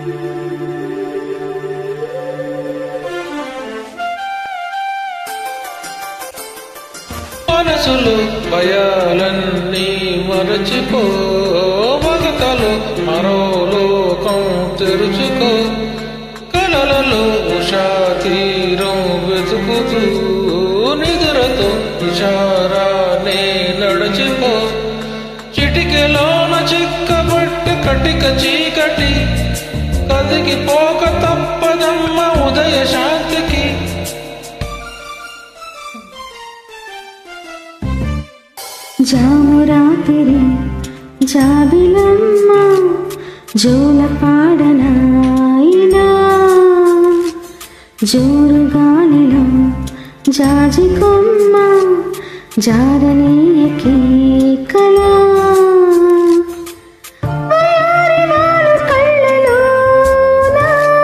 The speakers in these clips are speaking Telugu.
మనసులు భయాలన్నీ మరచిపో మగతలు మరో లోకం తెరుచుకో కలలలో ఉషా తీరం వెతుకుతూ నిదురతో ఇషారానే నడచిపో చిటికెలోన చిక్కబట్టి కటిక చీకటి కదికి పోక తప్పదమ్మ ఉదయ శాంతికి జాము రాత్రి జాబిలమ్మ జోల పాడనాయినా జోరు గాలిలో జాజి కొమ్మ జారనీయకి కళా వయారి వాలు కళ్ళలోన,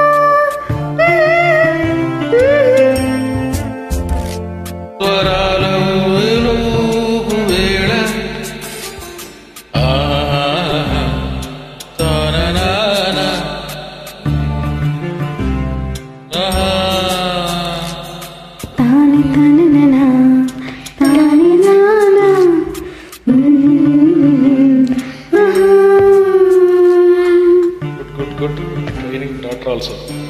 స్వరాల వెలుగు వేళ ఆహా, తాననాన. ఆహా. తాని తనననా, తాని నానా, ఆహా. Good good good training doctor also